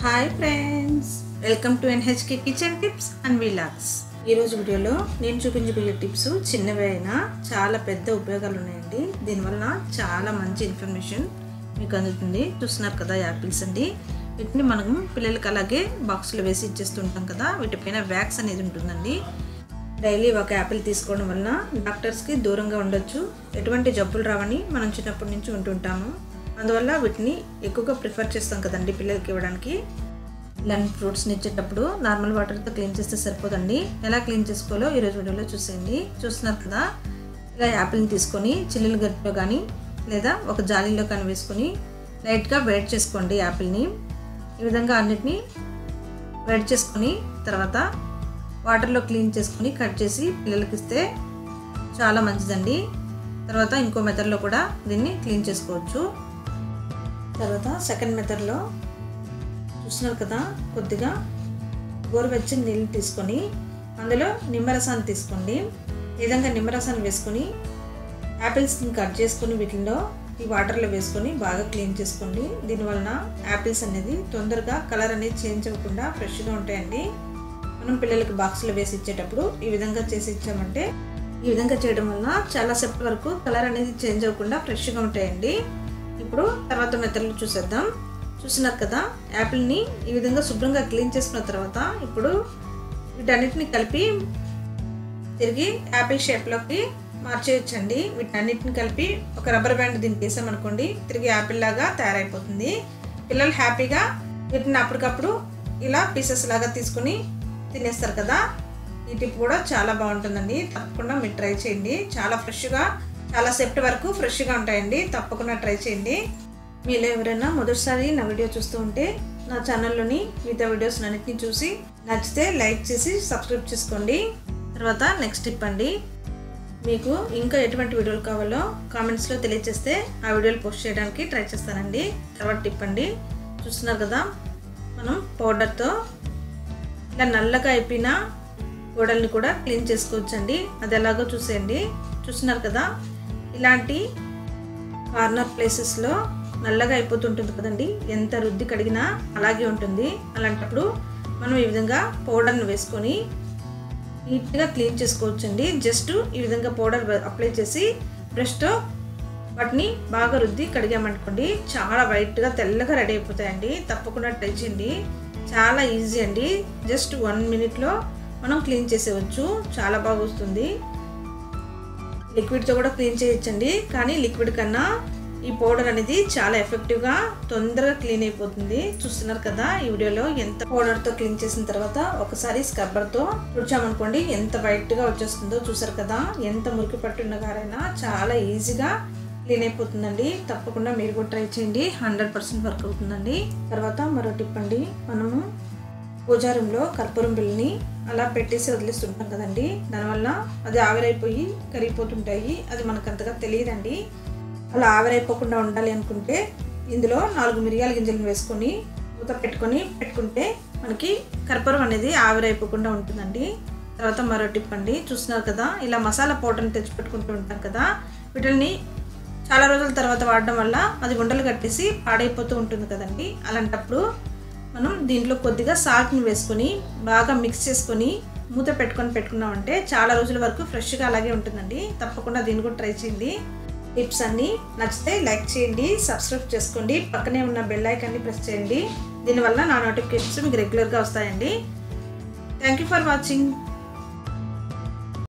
hi friends welcome to NHK kitchen tips and vlogs ఈరోజు వీడియోలో నేను చూపించబోయే టిప్స్ చిన్నవి అయినా చాలా పెద్ద ఉపయోగాలు ఉన్నాయండి దీనివల్ల చాలా మంచి ఇన్ఫర్మేషన్ మీకు అందుతుంది చూస్తున్నారు కదా యాపిల్స్ అండి వీటిని మనం పిల్లలకి అలాగే బాక్స్లో వేసి ఇచ్చేస్తుంటాం కదా వీటిపైన వ్యాక్స్ అనేది ఉంటుందండి డైలీ ఒక యాపిల్ తీసుకోవడం వలన డాక్టర్స్కి దూరంగా ఉండొచ్చు ఎటువంటి జబ్బులు రావని మనం చిన్నప్పటి నుంచి ఉంటుంటాము అందువల్ల వీటిని ఎక్కువగా ప్రిఫర్ చేస్తాం కదండి పిల్లలకి ఇవ్వడానికి ఇలాంటి ఫ్రూట్స్ని ఇచ్చేటప్పుడు నార్మల్ వాటర్తో క్లీన్ చేస్తే సరిపోదండి ఎలా క్లీన్ చేసుకోవాలో ఈరోజు వీడియోలో చూసేయండి చూస్తున్నారు కదా ఇలా యాపిల్ని తీసుకొని చిల్లులు గరిటలో కానీ లేదా ఒక జాలీలో కానీ వేసుకొని లైట్గా వేడి చేసుకోండి యాపిల్ని ఈ విధంగా అన్నిటినీ వేడి చేసుకొని తర్వాత వాటర్లో క్లీన్ చేసుకొని కట్ చేసి పిల్లలకి ఇస్తే చాలా మంచిదండి తర్వాత ఇంకో మెథడ్లో కూడా దీన్ని క్లీన్ చేసుకోవచ్చు తర్వాత సెకండ్ మెథడ్లో చూస్తున్నారు కదా కొద్దిగా గోరువెచ్చని నీళ్ళు తీసుకొని అందులో నిమ్మరసాన్ని తీసుకోండి ఈ విధంగా నిమ్మరసాన్ని వేసుకొని యాపిల్స్ని కట్ చేసుకొని వీటిలో ఈ వాటర్లో వేసుకొని బాగా క్లీన్ చేసుకోండి దీనివలన యాపిల్స్ అనేది తొందరగా కలర్ అనేది చేంజ్ అవ్వకుండా ఫ్రెష్గా ఉంటాయండి మనం పిల్లలకి బాక్స్లో వేసి ఇచ్చేటప్పుడు ఈ విధంగా చేసి ఇచ్చామంటే ఈ విధంగా చేయడం వలన చాలా సేపటి వరకు కలర్ అనేది చేంజ్ అవ్వకుండా ఫ్రెష్గా ఉంటాయండి ఇప్పుడు తర్వాత మెథడ్లు చూసేద్దాం చూసినారు కదా యాపిల్ని ఈ విధంగా శుభ్రంగా క్లీన్ చేసుకున్న తర్వాత ఇప్పుడు వీటన్నిటిని కలిపి తిరిగి యాపిల్ షేప్లోకి మార్చేయచ్చండి వీటన్నిటిని కలిపి ఒక రబ్బర్ బ్యాండ్ దీనికి వేసామనుకోండి తిరిగి యాపిల్ లాగా తయారైపోతుంది పిల్లలు హ్యాపీగా వీటిని అప్పటికప్పుడు ఇలా పీసెస్ లాగా తీసుకుని తినేస్తారు కదా ఈ టిప్ కూడా చాలా బాగుంటుందండి తప్పకుండా మీరు ట్రై చేయండి చాలా ఫ్రెష్గా చాలా సేపటి వరకు ఫ్రెష్గా ఉంటాయండి తప్పకుండా ట్రై చేయండి మీలో ఎవరైనా మొదటిసారి నా వీడియో చూస్తూ ఉంటే నా ఛానల్లోని మిగతా వీడియోస్ అన్నిటిని చూసి నచ్చితే లైక్ చేసి సబ్స్క్రైబ్ చేసుకోండి తర్వాత నెక్స్ట్ టిప్ అండి మీకు ఇంకా ఎటువంటి వీడియోలు కావాలో కామెంట్స్లో తెలియజేస్తే ఆ వీడియోలు పోస్ట్ చేయడానికి ట్రై చేస్తానండి తర్వాత టిప్ అండి చూస్తున్నారు కదా మనం పౌడర్తో ఇలా నల్లగా అయిపోయిన గోడల్ని కూడా క్లీన్ చేసుకోవచ్చండి అది ఎలాగో చూసేయండి చూస్తున్నారు కదా ఇలాంటి కార్నర్ ప్లేసెస్లో నల్లగా అయిపోతుంటుంది కదండి ఎంత రుద్ది కడిగినా అలాగే ఉంటుంది అలాంటప్పుడు మనం ఈ విధంగా పౌడర్ని వేసుకొని నీట్గా క్లీన్ చేసుకోవచ్చండి జస్ట్ ఈ విధంగా పౌడర్ అప్లై చేసి బ్రష్తో వాటిని బాగా రుద్ది కడిగామనుకోండి చాలా వైట్గా తెల్లగా రెడీ అయిపోతాయండి తప్పకుండా ట్రై చేయండి చాలా ఈజీ అండి జస్ట్ వన్ మినిట్లో మనం క్లీన్ చేసేవచ్చు చాలా బాగా వస్తుంది లిక్విడ్తో కూడా క్లీన్ చేయొచ్చండి కానీ లిక్విడ్ కన్నా ఈ పౌడర్ అనేది చాలా ఎఫెక్టివ్గా తొందరగా క్లీన్ అయిపోతుంది చూస్తున్నారు కదా ఈ వీడియోలో ఎంత పౌడర్తో క్లీన్ చేసిన తర్వాత ఒకసారి స్క్రబ్బర్తో తుడిచామనుకోండి ఎంత వైట్గా వచ్చేస్తుందో చూసారు కదా ఎంత మురికి పట్టున్న గారైనా చాలా ఈజీగా క్లీన్ అయిపోతుందండి తప్పకుండా మీరు కూడా ట్రై చేయండి హండ్రెడ్ పర్సెంట్ వర్క్ అవుతుందండి తర్వాత మరో టిప్ అండి మనము పూజా రూమ్లో కర్పూరం బిల్ని అలా పెట్టేసి వదిలేస్తుంటాం కదండి దానివల్ల అది ఆవిరైపోయి కరిగిపోతుంటాయి అది మనకు అంతగా తెలియదండి అలా ఆవిరైపోకుండా ఉండాలి అనుకుంటే ఇందులో నాలుగు మిరియాల గింజలను వేసుకొని మూత పెట్టుకొని పెట్టుకుంటే మనకి కర్పూరం అనేది ఆవిరైపోకుండా ఉంటుందండి తర్వాత మరో టిప్ అండి చూస్తున్నారు కదా ఇలా మసాలా పౌడర్ని తెచ్చి పెట్టుకుంటూ ఉంటాం కదా వీటిని చాలా రోజుల తర్వాత వాడడం వల్ల అది ఉండలు కట్టేసి పాడైపోతూ ఉంటుంది కదండి అలాంటప్పుడు మనం దీంట్లో కొద్దిగా సాల్ట్ని వేసుకొని బాగా మిక్స్ చేసుకొని మూత పెట్టుకొని పెట్టుకున్నామంటే చాలా రోజుల వరకు ఫ్రెష్గా అలాగే ఉంటుందండి తప్పకుండా దీన్ని కూడా ట్రై చేయండి టిప్స్ అన్నీ నచ్చితే లైక్ చేయండి సబ్స్క్రైబ్ చేసుకోండి పక్కనే ఉన్న బెల్ ఐకాన్ని ప్రెస్ చేయండి దీనివల్ల నా నోటిఫికేషన్స్ మీకు రెగ్యులర్గా వస్తాయండి థ్యాంక్ యూ ఫర్ వాచింగ్